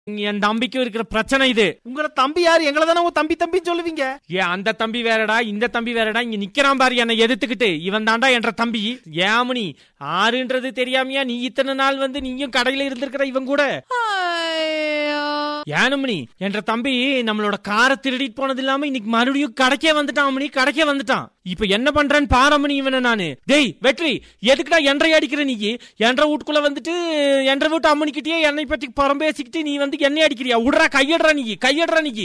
என் தம்பிக்கும் இருக்கிற பிரச்சனை இது உங்கள தம்பி யாரு எங்களை தானே உங்க தம்பி தம்பின்னு சொல்லுவீங்க ஏன் அந்த தம்பி வேறடா இந்த தம்பி வேறடா இங்க நிக்கிறான் பாரு என்னை எதிர்த்துக்கிட்டு இவன் தாண்டா என்ற தம்பி ஏமணி ஆறுன்றது தெரியாமையா நீ இத்தனை நாள் வந்து நீயும் கடையில இருந்திருக்கிற இவன் கூட ஐயோ. ஏனுமணி என்ற தம்பி நம்மளோட காரை திருடிட்டு போனது இல்லாம இன்னைக்கு மறுபடியும் கடைக்கே வந்துட்டான் மணி கடைக்கே வந்துட்டான் இப்ப என்ன பண்றேன்னு பாரமணி இவனை நானு டேய் வெற்றி எதுக்குடா என்றை அடிக்கிற நீ என்ற வீட்டுக்குள்ள வந்துட்டு என்ற வீட்டு அம்மனிக்கிட்டே என்னை பத்தி புறம் பேசிக்கிட்டு நீ வந்து என்னை அடிக்கிறியா விடுறா கையடுறா நீ கையடுறா நீ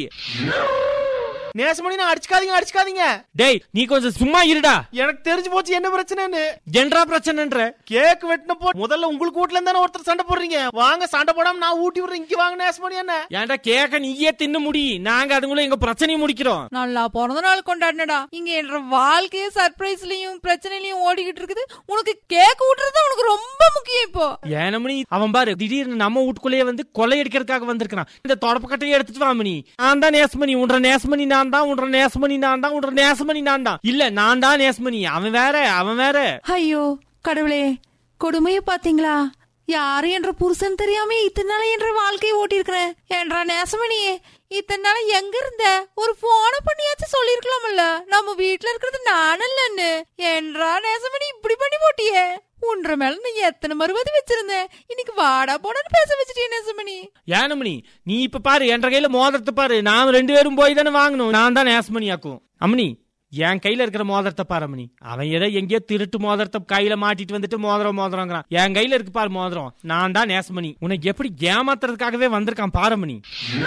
நேசமணி நான் அடிச்சுக்காதீங்க அடிச்சுக்காதீங்க டேய் நீ கொஞ்சம் சும்மா இருடா எனக்கு தெரிஞ்சு போச்சு என்ன பிரச்சனைன்னு என்றா பிரச்சனைன்ற கேக் வெட்டினப்போ முதல்ல உங்களுக்கு வீட்ல இருந்தானே ஒருத்தர் சண்டை போடுறீங்க வாங்க சண்டை போடாம நான் ஊட்டி விடுறேன் இங்க வாங்க நேசமணி என்ன ஏன்டா கேக்க நீயே தின்னு முடி நாங்க அதுங்களும் எங்க பிரச்சனையை முடிக்கிறோம் நல்லா பிறந்த நாள் கொண்டாடினடா இங்க என்ற வாழ்க்கையே சர்ப்ரைஸ்லயும் பிரச்சனையிலயும் ஓடிக்கிட்டு இருக்குது உனக்கு கேக் ஊட்டுறது உனக்கு ரொம்ப முக்கியம் இப்போ ஏனமணி அவன் பாரு திடீர்னு நம்ம வீட்டுக்குள்ளேயே வந்து கொள்ளையடிக்கிறதுக்காக வந்திருக்கான் இந்த தொடப்பு கட்டையை எடுத்துட்டு வாமணி நான் தான் நேசமணி உன்ற நேசமணி நான் தான் உன்ற நேசமணி நான் தான் உன்ற நேசமணி நான் தான் இல்ல நான் தான் நேசமணி அவன் வேற அவன் வேற ஐயோ கடவுளே கொடுமைய பாத்தீங்களா யாரு என்ற புருஷன் தெரியாம இத்தனை நாள் என்ற வாழ்க்கையை ஓட்டி இருக்கிறேன் என்ற நேசமணியே இத்தனை நாள் எங்க இருந்த ஒரு போன பண்ணியாச்சும் சொல்லிருக்கலாம்ல நம்ம வீட்டுல இருக்கிறது நானும் இல்லன்னு என்றா நேசமணி இப்படி பண்ணி போட்டியே உன்ற மேல நீ எத்தனை மறுபதி வச்சிருந்தேன் இன்னைக்கு வாடா போடான்னு பேச வச்சிட்டியே நேசமணி ஏனமணி நீ இப்ப பாரு என்ற கையில மோதிரத்தை பாரு நாம ரெண்டு பேரும் போய் தானே வாங்கணும் நான் தான் நேசமணி ஆக்கும் அம்மனி என் கையில இருக்கிற மோதிரத்தை பாரு அம்மனி அவன் ஏதோ எங்கேயோ திருட்டு மோதிரத்தை கையில மாட்டிட்டு வந்துட்டு மோதிரம் மோதிரங்கிறான் என் கையில இருக்கு பாரு மோதிரம் நான் தான் நேசமணி உனக்கு எப்படி ஏமாத்துறதுக்காகவே வந்திருக்கான் பாரமணி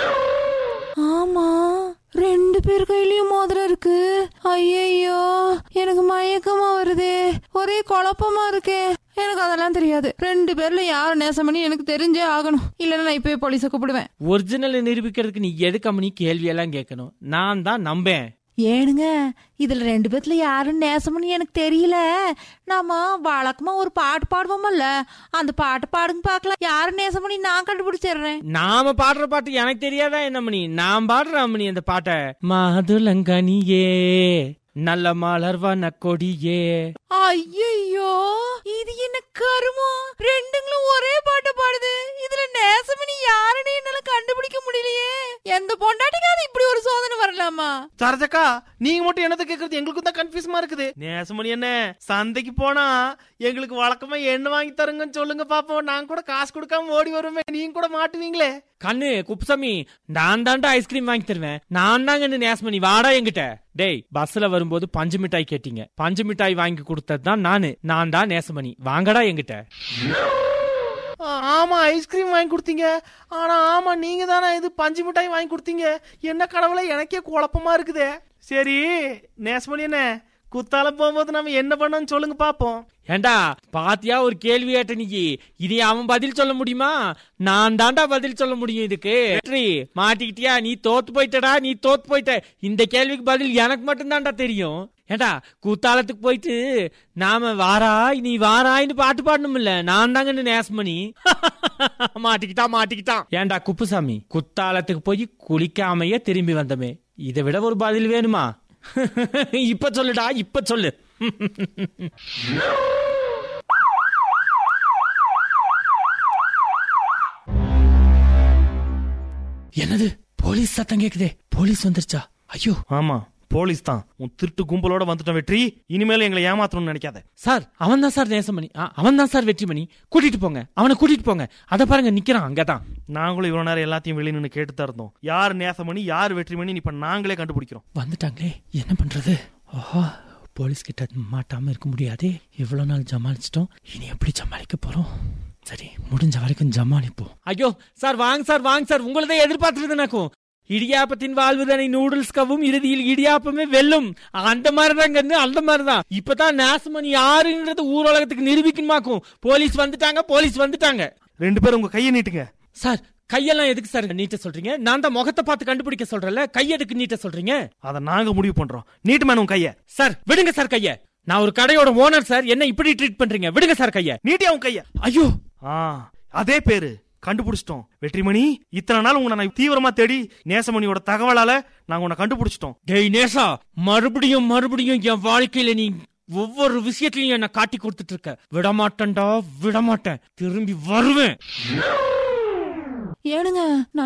ஆமா ரெண்டு பேர் கையிலயும் மோதிரம் இருக்கு ஐயையோ எனக்கு மயக்கமா வருதே ஒரே குழப்பமா இருக்கே எனக்கு அதெல்லாம் தெரியாது ரெண்டு பேர்ல யாரு நேசமணி எனக்கு தெரிஞ்சே ஆகணும் இல்லன்னா நான் இப்பவே போலீஸ கூப்பிடுவேன் ஒரிஜினல் நிரூபிக்கிறதுக்கு நீ எதுக்கு அம்மனி கேள்வி எல்லாம் கேட்கணும் நான் தான் நம்பேன் ஏனுங்க இதுல ரெண்டு பேர்ல யாரும் நேசமணி எனக்கு தெரியல நாம வழக்கமா ஒரு பாட்டு பாடுவோமல்ல அந்த பாட்டு பாடுங்க பாக்கலாம் யாரு நேசமணி நான் கண்டுபிடிச்சிடுறேன் நாம பாடுற பாட்டு எனக்கு தெரியாதா என்ன மணி நான் பாடுறேன் அம்மனி அந்த பாட்டை மாதுளங்கனியே நல்ல மலர்வன கொடியே ஐயோ இது என்ன கருமோ ரெண்டுங்களும் ஒரே பாட்டு பாடுது இதுல நேசமணி யாருன்னு என்னால கண்டுபிடிக்க முடியலையே எந்த பொண்டாட்டிக்காவது இப்படி ஒரு சோதனை வரலாமா சரஜக்கா நீங்க மட்டும் என்னத்த கேக்குறது எங்களுக்கும் தான் கன்ஃபியூஸ்மா இருக்குது நேசமணி என்ன சந்தைக்கு போனா எங்களுக்கு வழக்கமா எண்ணெய் வாங்கி தருங்கன்னு சொல்லுங்க பாப்போம் நாங்க கூட காசு கொடுக்காம ஓடி வருமே நீங்க கூட மாட்டுவீங்களே கண்ணு குப்புசாமி நான் தாண்டா ஐஸ்கிரீம் வாங்கி தருவேன் நான் தாங்க நேசமணி வாடா என்கிட்ட டேய் பஸ்ல வரும்போது பஞ்சு மிட்டாய் கேட்டீங்க பஞ்சு மிட்டாய் வாங்கி கொடுத்தது தான் நானு நான் தான் நேசமணி வாங்கடா என்கிட்ட ஆ, ஆமா ஐஸ்கிரீம் வாங்கி கொடுத்தீங்க ஆனா ஆமா நீங்க தானே இது பஞ்சு மிட்டாய் வாங்கி கொடுத்தீங்க என்ன கடவுளை எனக்கே குழப்பமா இருக்குதே சரி நேசமணி என்ன குத்தாலம் போகும்போது நம்ம என்ன பண்ணோம்னு சொல்லுங்க பாப்போம் ஏண்டா பாத்தியா ஒரு கேள்வி கேட்ட நீ இதை அவன் பதில் சொல்ல முடியுமா நான் தாண்டா பதில் சொல்ல முடியும் இதுக்கு வெற்றி மாட்டிக்கிட்டியா நீ தோத்து போயிட்டடா நீ தோத்து போயிட்ட இந்த கேள்விக்கு பதில் எனக்கு மட்டும் தான்டா தெரியும் ஏண்டா கூத்தாலத்துக்கு போயிட்டு நாம வாராய் நீ வாராய்னு பாட்டு பாடணும்ல நான் தாங்க நேசமணி மாட்டிக்கிட்டா மாட்டிக்கிட்டான் ஏண்டா குப்புசாமி குத்தாலத்துக்கு போய் குளிக்காமையே திரும்பி வந்தமே இதை விட ஒரு பதில் வேணுமா இப்ப சொல்லுடா இப்ப சொல்லு என்னது போலீஸ் சத்தம் கேக்குதே போலீஸ் வந்துருச்சா ஐயோ ஆமா போலீஸ் தான் உன் திருட்டு கும்பலோட வந்துட்டோம் வெற்றி இனிமேல் எங்களை ஏமாத்தணும்னு நினைக்காத சார் அவன் தான் சார் நேசமணி அவன் தான் சார் வெற்றிமணி கூட்டிட்டு போங்க அவனை கூட்டிட்டு போங்க அத பாருங்க நிக்கிறான் அங்கதான் நாங்களும் இவ்வளவு நேரம் எல்லாத்தையும் வெளியே நின்று கேட்டு தான் இருந்தோம் யார் நேசமணி யார் வெற்றிமணி இப்ப நாங்களே கண்டுபிடிக்கிறோம் வந்துட்டாங்களே என்ன பண்றது ஓஹோ போலீஸ் கிட்ட மாட்டாம இருக்க முடியாதே இவ்வளவு நாள் ஜமாளிச்சிட்டோம் இனி எப்படி சமாளிக்க போறோம் சரி முடிஞ்ச வரைக்கும் ஜமாளிப்போம் ஐயோ சார் வாங்க சார் வாங்க சார் உங்களதான் எதிர்பார்த்துட்டு எனக்கும் இடியாப்பத்தின் வாழ்வுதனை நூடுல்ஸ் கவும் இறுதியில் இடியாப்பமே வெல்லும் அந்த மாதிரிதான் கண்ணு அந்த மாதிரிதான் இப்பதான் நேசமணி யாருன்றது ஊரலகத்துக்கு நிரூபிக்கணுமாக்கும் போலீஸ் வந்துட்டாங்க போலீஸ் வந்துட்டாங்க ரெண்டு பேரும் உங்க கையை நீட்டுங்க சார் கையெல்லாம் எதுக்கு சார் நீட்ட சொல்றீங்க நான் தான் முகத்தை பார்த்து கண்டுபிடிக்க சொல்றேன்ல கை எதுக்கு நீட்ட சொல்றீங்க அதை நாங்க முடிவு பண்றோம் நீட்டு மேன் உன் கைய சார் விடுங்க சார் கைய நான் ஒரு கடையோட ஓனர் சார் என்ன இப்படி ட்ரீட் பண்றீங்க விடுங்க சார் கைய நீட்டி அவன் கைய ஐயோ ஆ அதே பேரு கண்டுபிடிச்சிட்டோம் வெற்றிமணி இத்தனை நாள் உங்களை நான் தீவிரமா தேடி நேசமணியோட தகவலால நாங்க உன்னை கண்டுபிடிச்சிட்டோம் டேய் நேசா மறுபடியும் மறுபடியும் என் வாழ்க்கையில நீ ஒவ்வொரு விஷயத்திலையும் என்ன காட்டி கொடுத்துட்டு இருக்க விடமாட்டேன்டா விடமாட்டேன் திரும்பி வருவேன் ஏனுங்க நான்